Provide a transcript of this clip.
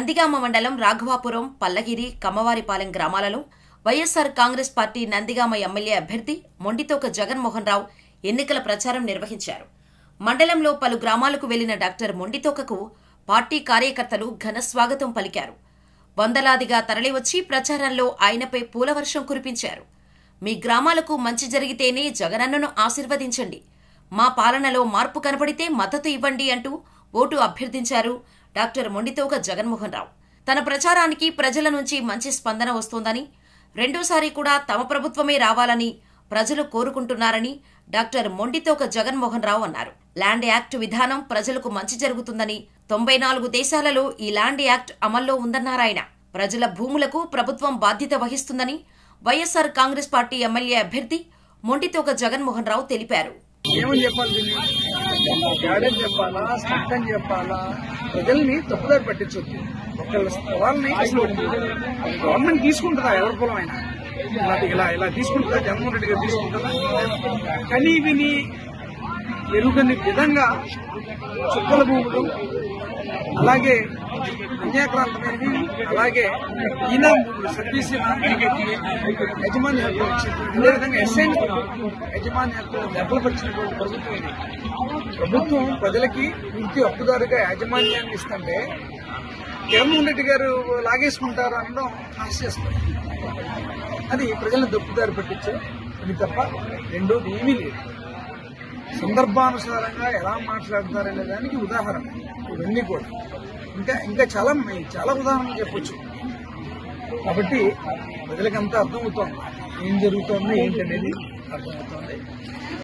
నందిగామ మండలం రాఘవాపురం పల్లగిరి కమ్మవారిపాలెం గ్రామాలలో YSR Congress party Nandigama MLA అభ్యర్థి మొండితోక జగన్మోహన్ రావు ఎన్నికల ప్రచారం నిర్వహించారు మండలంలో పలు గ్రామాలకు వెళ్లిన డాక్టర్ మొండితోకకు పార్టీ కార్యకర్తలు ఘన స్వాగతం పలికారు వందలాదిగా తరలివచ్చి ప్రచారంలో ఆయనపై పూలవర్షం కురిపించారు మీ గ్రామాలకు మంచి జరిగితేనే జగనన్నను ఆశీర్వదించండి మా పాలనలో మార్పు కనపడితే మద్దతు ఇవ్వండి అంటూ ఓటు అభ్యర్థించారు డాక్టర్ మొండితోక జగన్మోహన్ రావు తన ప్రచారానికి ప్రజల నుంచి మంచి స్పందన వస్తోందని రెండోసారి కూడా తమ ప్రభుత్వమే రావాలని ప్రజలు కోరుకుంటున్నారని డాక్టర్ మొండితోక జగన్మోహన్ రావు అన్నారు ల్యాండ్ యాక్ట్ విధానం ప్రజలకు మంచి జరుగుతుందని తొంభై నాలుగు దేశాలలో ఈ ల్యాండ్ యాక్ట్ అమల్లో ఉందన్నారాయన ప్రజల భూములకు ప్రభుత్వం బాధ్యత వహిస్తుందని వైఎస్సార్ కాంగ్రెస్ పార్టీ ఎమ్మెల్యే అభ్యర్థి మొండితోక జగన్మోహన్ రావు తెలిపారు ఏమని చెప్పాలి దీన్ని గాడని చెప్పాలా స్పష్టం చెప్పాలా ప్రజల్ని తప్పుదారి పట్టించొద్దు ఒకళ్ళ వాళ్ళని అసలు గవర్నమెంట్ తీసుకుంటుందా ఎవరి పొలం అయినా ఇలా ఇలా ఇలా తీసుకుంటుందా జగన్మోహన్ రెడ్డి గారు తీసుకుంటుందా కానీ విని ఎరుగని విధంగా చుక్కల భూములు అలాగే అన్యాక్రాంతమైనవి అలాగే ఈనా భూములు సర్వీస్ యజమాని హక్కులు ఇచ్చింది అదేవిధంగా ఎస్ఎన్ యజమాని హక్కులు దెబ్బలపరిచినటువంటి ప్రభుత్వం ఇది ప్రభుత్వం ప్రజలకి పూర్తి హక్కుదారుగా యాజమాన్యాన్ని ఇస్తుంటే జగన్మోహన్ రెడ్డి గారు లాగేసుకుంటారు అనడం హాస్యాస్పదం అది ప్రజలను దొప్పుదారి పట్టించే ఇది తప్ప రెండోది ఏమీ లేదు సందర్భానుసారంగా ఎలా మాట్లాడతారనే దానికి ఉదాహరణ ఇవన్నీ కూడా ఇంకా ఇంకా చాలా ఉన్నాయి. చాలా ఉదాహరణలు చెప్పొచ్చు కాబట్టి ప్రజలకు అంతా అర్థమవుతోంది ఏం జరుగుతోంది ఏంటి అనేది అర్థమవుతోంది